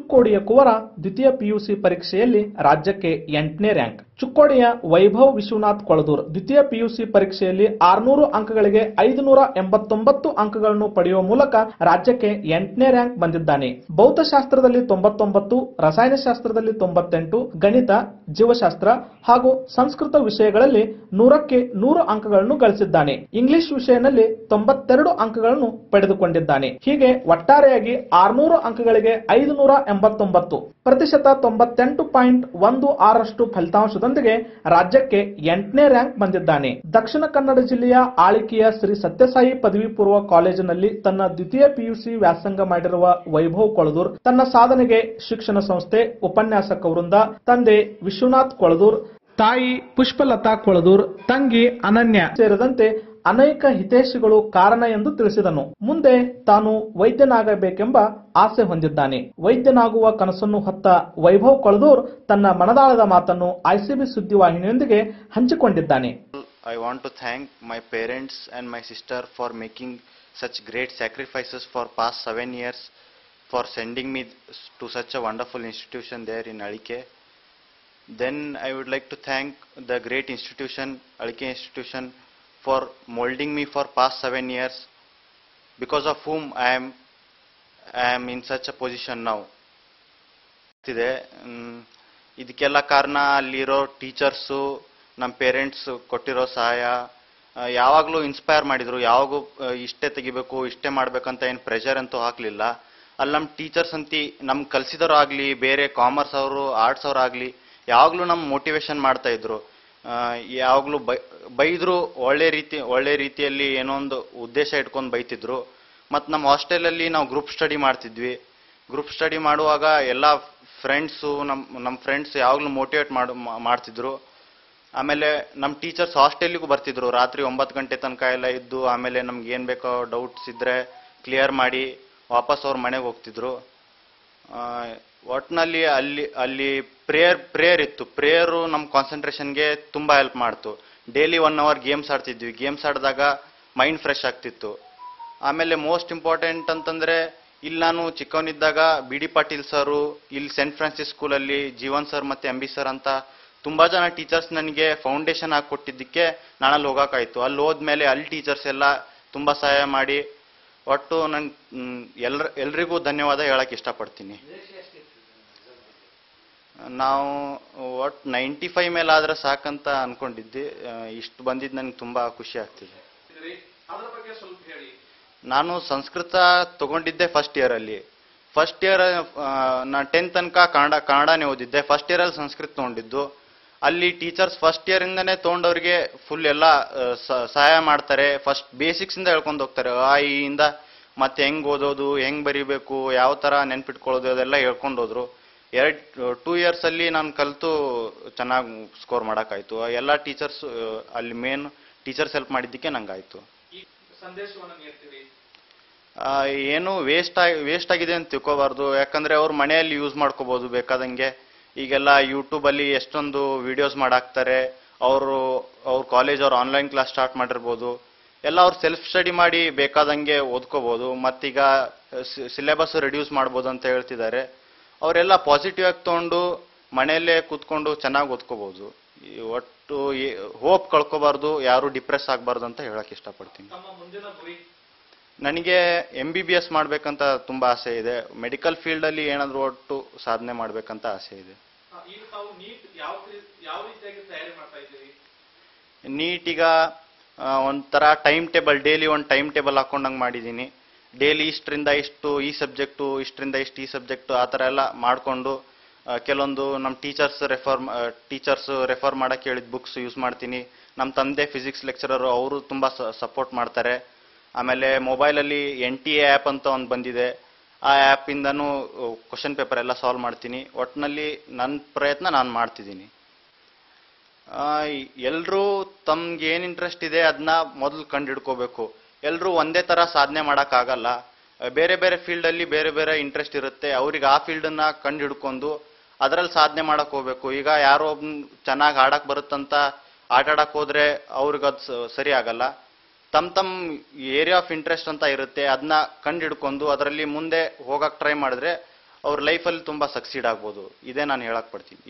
ಚುಕ್ಕೋಡಿಯ ಕುವರ ದ್ವಿತೀಯ ಪಿಯುಸಿ ಪರೀಕ್ಷೆಯಲ್ಲಿ ರಾಜ್ಯಕ್ಕೆ ಎಂಟನೇ ರ್ಯಾಂಕ್ ಚುಕ್ಕೋಡಿಯ ವೈಭವ್ ವಿಶ್ವನಾಥ್ ಕೊಳದೂರ್ ದ್ವಿತೀಯ ಪಿಯುಸಿ ಪರೀಕ್ಷೆಯಲ್ಲಿ ಆರ್ನೂರು ಅಂಕಗಳಿಗೆ ಐದುನೂರ ಎಂಬತ್ತೊಂಬತ್ತು ಅಂಕಗಳನ್ನು ಪಡೆಯುವ ಮೂಲಕ ರಾಜ್ಯಕ್ಕೆ ಎಂಟನೇ ರ್ಯಾಂಕ್ ಬಂದಿದ್ದಾನೆ ಭೌತಶಾಸ್ತ್ರದಲ್ಲಿ ತೊಂಬತ್ತೊಂಬತ್ತು ರಸಾಯನಶಾಸ್ತ್ರದಲ್ಲಿ ತೊಂಬತ್ತೆಂಟು ಗಣಿತ ಜೀವಶಾಸ್ತ್ರ ಹಾಗೂ ಸಂಸ್ಕೃತ ವಿಷಯಗಳಲ್ಲಿ ನೂರಕ್ಕೆ ನೂರು ಅಂಕಗಳನ್ನು ಗಳಿಸಿದ್ದಾನೆ ಇಂಗ್ಲಿಷ್ ವಿಷಯದಲ್ಲಿ ತೊಂಬತ್ತೆರಡು ಅಂಕಗಳನ್ನು ಪಡೆದುಕೊಂಡಿದ್ದಾನೆ ಹೀಗೆ ಒಟ್ಟಾರೆಯಾಗಿ ಆರ್ನೂರು ಅಂಕಗಳಿಗೆ ಐದುನೂರ ಎಂಬತ್ತೊಂಬತ್ತು ಪ್ರತಿಶತ ತೊಂಬತ್ತೆಂಟು ಪಾಯಿಂಟ್ ಒಂದು ಆರಷ್ಟು ಫಲಿತಾಂಶದೊಂದಿಗೆ ರಾಜ್ಯಕ್ಕೆ ಎಂಟನೇ ರ್ಯಾಂಕ್ ಬಂದಿದ್ದಾನೆ ದಕ್ಷಿಣ ಕನ್ನಡ ಜಿಲ್ಲೆಯ ಆಳಿಕೆಯ ಶ್ರೀ ಸತ್ಯಸಾಯಿ ಪದವಿ ಪೂರ್ವ ಕಾಲೇಜಿನಲ್ಲಿ ತನ್ನ ದ್ವಿತೀಯ ಪಿಯುಸಿ ವ್ಯಾಸಂಗ ಮಾಡಿರುವ ವೈಭವ್ ಕೊಳದೂರ್ ತನ್ನ ಸಾಧನೆಗೆ ಶಿಕ್ಷಣ ಸಂಸ್ಥೆ ಉಪನ್ಯಾಸಕ ವೃಂದ ತಂದೆ ವಿಶ್ವನಾಥ್ ಕೊಳದೂರ್ ತಾಯಿ ಪುಷ್ಪಲತಾ ಕೊಳದೂರ್ ತಂಗಿ ಅನನ್ಯ ಸೇರಿದಂತೆ ಅನೇಕ ಹಿತೈಷಿಗಳು ಕಾರಣ ಎಂದು ತಿಳಿಸಿದನು ಮುಂದೆ ತಾನು ವೈದ್ಯನಾಗಬೇಕೆಂಬ ಆಸೆ ಹೊಂದಿದ್ದಾನೆ ವೈದ್ಯನಾಗುವ ಕನಸನ್ನು ಹೊತ್ತ ವೈಭವ್ ಕೊಳದೂರ್ ತನ್ನ ಮನದಾಳದ ಮಾತನ್ನು ಐಸಿಬಿ ಸುದ್ದಿವಾಹಿನಿಯೊಂದಿಗೆ ಹಂಚಿಕೊಂಡಿದ್ದಾನೆ I want to thank my parents and my sister for making such great sacrifices for past seven years for sending me to such a wonderful institution there in Alike. Then I would like to thank the great institution, Alike institution, for molding me for past seven years, because of whom I am, I am in such a position now. ಇದೆ ಮ್, ಇದಕ್ಕೆಲ್ಲ ಕಾರಣ ಅಲ್ಲಿರೋ teachers ನಮ್ಮ parents ಕೊಟ್ಟಿರೋ ಸಹಾಯ ಯಾವಾಗಲೂ inspire ಮಾಡಿದ್ರು ಯಾವಾಗೂ ಆ, ಇಷ್ಟೇ ತೆಗಿಬೇಕು ಇಷ್ಟೇ ಮಾಡ್ಬೇಕಂತ ಏನು ಪ್ರೆಷರ್ ಅಂತೂ ಹಾಕಲಿಲ್ಲ ಅಲ್ಲಿ ನಮ್ಮ ಟೀಚರ್ಸ್ ಅಂತಿ ನಮ್ಗೆ ಕಲಿಸಿದವರು ಆಗಲಿ ಬೇರೆ ಕಾಮರ್ಸ್ ಅವರು ಆರ್ಟ್ಸ್ ಅವ್ರು ಆಗಲಿ ಯಾವಾಗಲೂ ನಮ್ಮ ಮೋಟಿವೇಶನ್ ಮಾಡ್ತಾ ಇದ್ರು ಯಾವಾಗಲೂ ಬೈ ಬೈದ್ರು ಒಳ್ಳೆ ರೀತಿ ಒಳ್ಳೆ ರೀತಿಯಲ್ಲಿ ಏನೋ ಒಂದು ಉದ್ದೇಶ ಇಟ್ಕೊಂಡು ಬೈತಿದ್ರು ಮತ್ತು ನಮ್ಮ ಹಾಸ್ಟೆಲಲ್ಲಿ ನಾವು ಗ್ರೂಪ್ ಸ್ಟಡಿ ಮಾಡ್ತಿದ್ವಿ ಗ್ರೂಪ್ ಸ್ಟಡಿ ಮಾಡುವಾಗ ಎಲ್ಲ ಫ್ರೆಂಡ್ಸು ನಮ್ಮ ನಮ್ಮ ಫ್ರೆಂಡ್ಸ್ ಯಾವಾಗಲೂ ಮೋಟಿವೇಟ್ ಮಾಡು ಮಾ- ಮಾಡ್ತಿದ್ರು ಆಮೇಲೆ ನಮ್ಮ ಟೀಚರ್ಸ್ ಹಾಸ್ಟೆಲಿಗೂ ಬರ್ತಿದ್ರು ರಾತ್ರಿ ಒಂಬತ್ತು ಗಂಟೆ ತನಕ ಎಲ್ಲ ಇದ್ದು ಆಮೇಲೆ ನಮ್ಗೆ ಏನು ಬೇಕೋ ಡೌಟ್ಸ್ ಇದ್ದರೆ ಕ್ಲಿಯರ್ ಮಾಡಿ ವಾಪಸ್ ಅವ್ರ ಮನೆಗೆ ಹೋಗ್ತಿದ್ರು ಆ, ಒಟ್ನಲ್ಲಿ ಅಲ್ಲಿ ಅಲ್ಲಿ ಪ್ರೇಯರ್ ಪ್ರೇಯರ್ ಇತ್ತು ಪ್ರೇಯರು ನಮ್ಮ ಕಾನ್ಸಂಟ್ರೇಷನ್ಗೆ ತುಂಬ ಹೆಲ್ಪ್ ಮಾಡ್ತು ಡೈಲಿ ಒನ್ ಅವರ್ ಗೇಮ್ಸ್ ಆಡ್ತಿದ್ವಿ ಗೇಮ್ಸ್ ಆಡಿದಾಗ ಮೈಂಡ್ ಫ್ರೆಶ್ ಆಗ್ತಿತ್ತು ಆಮೇಲೆ ಮೋಸ್ಟ್ ಇಂಪಾರ್ಟೆಂಟ್ ಅಂತಂದ್ರೆ ಇಲ್ಲಿ ನಾನು ಚಿಕ್ಕವನಿದ್ದಾಗ ಬಿ ಡಿ ಪಾಟೀಲ್ ಸರು ಇಲ್ಲಿ ಸೆಂಟ್ ಫ್ರಾನ್ಸಿಸ್ ಸ್ಕೂಲಲ್ಲಿ ಜೀವನ್ ಸರ್ ಮತ್ತೆ ಅಂಬಿ ಸರ್ ಅಂತ ತುಂಬಾ ಜನ ಟೀಚರ್ಸ್ ನನಗೆ ಫೌಂಡೇಶನ್ ಹಾಕೊಟ್ಟಿದ್ದಕ್ಕೆ ನಾನು ಅಲ್ಲಿ ಹೋಗಕ್ಕಾಯ್ತು ಅಲ್ಲಿ ಹೋದ್ಮೇಲೆ ಅಲ್ಲಿ ಟೀಚರ್ಸ್ ಎಲ್ಲ ತುಂಬಾ ಸಹಾಯ ಮಾಡಿ ಒಟ್ಟು ನನ್ ಎಲ್ರ ಎಲ್ರಿಗೂ ಧನ್ಯವಾದ ಹೇಳಕ್ ಇಷ್ಟಪಡ್ತೀನಿ ನಾವು ಒಟ್ಟು ನೈಂಟಿ ಫೈವ್ ಮೇಲೆ ಆದ್ರೆ ಸಾಕಂತ ಅನ್ಕೊಂಡಿದ್ದೆ ಆ, ಇಷ್ಟು ಬಂದಿದ್ದು ನನಗೆ ತುಂಬಾ ಖುಷಿ ಆಗ್ತಿದೆ ನಾನು ಸಂಸ್ಕೃತ ತಗೊಂಡಿದ್ದೆ ಫಸ್ಟ್ ಇಯರ್ ಅಲ್ಲಿ ಫಸ್ಟ್ ಇಯರ್ ನಾನು ಟೆಂತ್ ತನಕ ಕನ್ನಡ ಕನ್ನಡನೇ ಓದಿದ್ದೆ ಫಸ್ಟ್ ಇಯರ್ ಅಲ್ಲಿ ಸಂಸ್ಕೃತ ತಗೊಂಡಿದ್ದು ಅಲ್ಲಿ ಟೀಚರ್ಸ್ ಫಸ್ಟ್ ಇಯರ್ ಇಂದನೇ ತಗೊಂಡವ್ರಿಗೆ ಫುಲ್ ಎಲ್ಲ ಆ, ಸ- ಸಹಾಯ ಮಾಡ್ತಾರೆ ಫಸ್ಟ್ ಬೇಸಿಕ್ಸ್ ಇಂದ ಹೇಳ್ಕೊಂಡು ಹೋಗ್ತಾರೆ ಆ ಈ ಇಂದ ಮತ್ತೆ ಹೆಂಗ್ ಓದೋದು ಹೆಂಗ್ ಬರಿಬೇಕು ಯಾವ ತರ ನೆನ್ಪಿಟ್ಕೊಳ್ಳೋದು ಅದೆಲ್ಲ ಹೇಳ್ಕೊಂಡು ಹೋದ್ರು ಎರಡ್ ಟೂ ಇಯರ್ಸ್ ಅಲ್ಲಿ ನಾನು ಕಲಿತು ಚೆನ್ನಾಗಿ ಸ್ಕೋರ್ ಮಾಡೋಕ್ಕಾಯ್ತು ಎಲ್ಲ ಟೀಚರ್ಸ್ ಅಲ್ಲಿ ಮೇನ್ ಟೀಚರ್ಸ್ ಹೆಲ್ಪ್ ಮಾಡಿದ್ದಕ್ಕೆ ನಂಗಾಯ್ತು ಆ, ಏನು ವೇಸ್ಟ್ ಆಗಿ ವೇಸ್ಟ್ ಆಗಿದೆ ಅಂತ ತಿಳ್ಕೊಬಾರ್ದು ಯಾಕಂದ್ರೆ ಅವ್ರ ಮನೆಯಲ್ಲಿ ಯೂಸ್ ಮಾಡ್ಕೋಬಹುದು ಬೇಕಾದಂಗೆ ಈಗೆಲ್ಲ ಯೂಟ್ಯೂಬ್ ಅಲ್ಲಿ ಎಷ್ಟೊಂದು ವಿಡಿಯೋಸ್ ಮಾಡಾಕ್ತಾರೆ ಅವರು ಅವ್ರ ಕಾಲೇಜ್ ಅವ್ರ ಆನ್ಲೈನ್ ಕ್ಲಾಸ್ ಸ್ಟಾರ್ಟ್ ಮಾಡಿರ್ಬೋದು ಎಲ್ಲ ಅವ್ರು ಸೆಲ್ಫ್ ಸ್ಟಡಿ ಮಾಡಿ ಬೇಕಾದಂಗೆ ಓದ್ಕೋಬಹುದು ಮತ್ತೀಗ ಸಿಲೆಬಸ್ ರಿಡ್ಯೂಸ್ ಮಾಡ್ಬೋದು ಅಂತ ಹೇಳ್ತಿದ್ದಾರೆ ಅವರೆಲ್ಲ ಪಾಸಿಟಿವ್ ಆಗಿ ತಗೊಂಡು ಮನೆಯಲ್ಲೇ ಕೂತ್ಕೊಂಡು ಚೆನ್ನಾಗಿ ಓದ್ಕೋಬಹುದು ಈ ಒಟ್ಟು ಹೋಪ್ ಕಳ್ಕೊಬಾರ್ದು ಯಾರು ಡಿಪ್ರೆಸ್ ಆಗಬಾರ್ದು ಅಂತ ಹೇಳಕ್ ಇಷ್ಟಪಡ್ತೀನಿ ನನಗೆ ಎಂ ಬಿ ಬಿ ಎಸ್ ಮಾಡ್ಬೇಕಂತ ತುಂಬಾ ಆಸೆ ಇದೆ ಮೆಡಿಕಲ್ ಫೀಲ್ಡ್ ಅಲ್ಲಿ ಏನಾದ್ರು ಒಟ್ಟು ಸಾಧನೆ ಮಾಡ್ಬೇಕಂತ ಆಸೆ ಇದೆ ನೀಟ್ ಈಗ ಆ, ಒಂಥರ ಟೈಮ್ ಟೇಬಲ್ ಡೈಲಿ ಒಂದು ಟೈಮ್ ಟೇಬಲ್ ಹಾಕೊಂಡಂಗೆ ಮಾಡಿದ್ದೀನಿ ಡೈಲಿ ಇಷ್ಟರಿಂದ ಇಷ್ಟು ಈ ಸಬ್ಜೆಕ್ಟು ಇಷ್ಟರಿಂದ ಇಷ್ಟು ಈ ಸಬ್ಜೆಕ್ಟು ಆ ಥರ ಎಲ್ಲ ಮಾಡಿಕೊಂಡು ಕೆಲವೊಂದು ನಮ್ಮ ಟೀಚರ್ಸ್ ರೆಫರ್ ಟೀಚರ್ಸ್ ರೆಫರ್ ಮಾಡಕ್ಕೆ ಹೇಳಿದ ಬುಕ್ಸ್ ಯೂಸ್ ಮಾಡ್ತೀನಿ ನಮ್ಮ ತಂದೆ ಫಿಸಿಕ್ಸ್ ಲೆಕ್ಚರರ್ ಅವರು ತುಂಬ ಸಪೋರ್ಟ್ ಮಾಡ್ತಾರೆ ಆಮೇಲೆ ಮೊಬೈಲಲ್ಲಿ ಎನ್ ಟಿ ಎ ಆ್ಯಪ್ ಅಂತ ಒಂದು ಬಂದಿದೆ ಆ ಆ್ಯಪಿಂದನೂ ಕ್ವಶನ್ ಪೇಪರ್ ಎಲ್ಲ ಸಾಲ್ವ್ ಮಾಡ್ತೀನಿ ಒಟ್ಟಿನಲ್ಲಿ ನನ್ನ ಪ್ರಯತ್ನ ನಾನು ಮಾಡ್ತಿದ್ದೀನಿ ಎಲ್ಲರೂ ತಮ್ಗೆ ಏನು ಇಂಟ್ರೆಸ್ಟ್ ಇದೆ ಅದನ್ನ ಮೊದಲು ಕಂಡು ಹಿಡ್ಕೋಬೇಕು ಎಲ್ಲರೂ ಒಂದೇ ಥರ ಸಾಧನೆ ಮಾಡೋಕ್ಕಾಗಲ್ಲ ಆ, ಬೇರೆ ಬೇರೆ ಫೀಲ್ಡಲ್ಲಿ ಬೇರೆ ಬೇರೆ ಇಂಟ್ರೆಸ್ಟ್ ಇರುತ್ತೆ ಅವ್ರಿಗೆ ಆ ಫೀಲ್ಡನ್ನ ಕಂಡು ಹಿಡ್ಕೊಂಡು ಅದರಲ್ಲಿ ಸಾಧನೆ ಮಾಡಕ್ ಹೋಗ್ಬೇಕು ಈಗ ಯಾರೋ ಒಬ್ಬ ಚೆನ್ನಾಗಿ ಆಡಕ್ ಬರುತ್ತಂತ ಆಟ ಆಡಕ್ ಹೋದ್ರೆ ಅವ್ರಿಗೆ ಅದು ಸರಿ ಆಗಲ್ಲ ತಮ್ಮ ತಮ್ಮ ಏರಿಯಾ ಆಫ್ ಇಂಟ್ರೆಸ್ಟ್ ಅಂತ ಇರುತ್ತೆ ಅದನ್ನ ಕಂಡು ಹಿಡ್ಕೊಂಡು ಅದರಲ್ಲಿ ಮುಂದೆ ಹೋಗಕ್ ಟ್ರೈ ಮಾಡಿದ್ರೆ ಅವ್ರ ಲೈಫಲ್ಲಿ ತುಂಬ ಸಕ್ಸೀಡ್ ಆಗ್ಬೋದು ಇದೇ ನಾನು ಹೇಳಕ್ ಪಡ್ತೀನಿ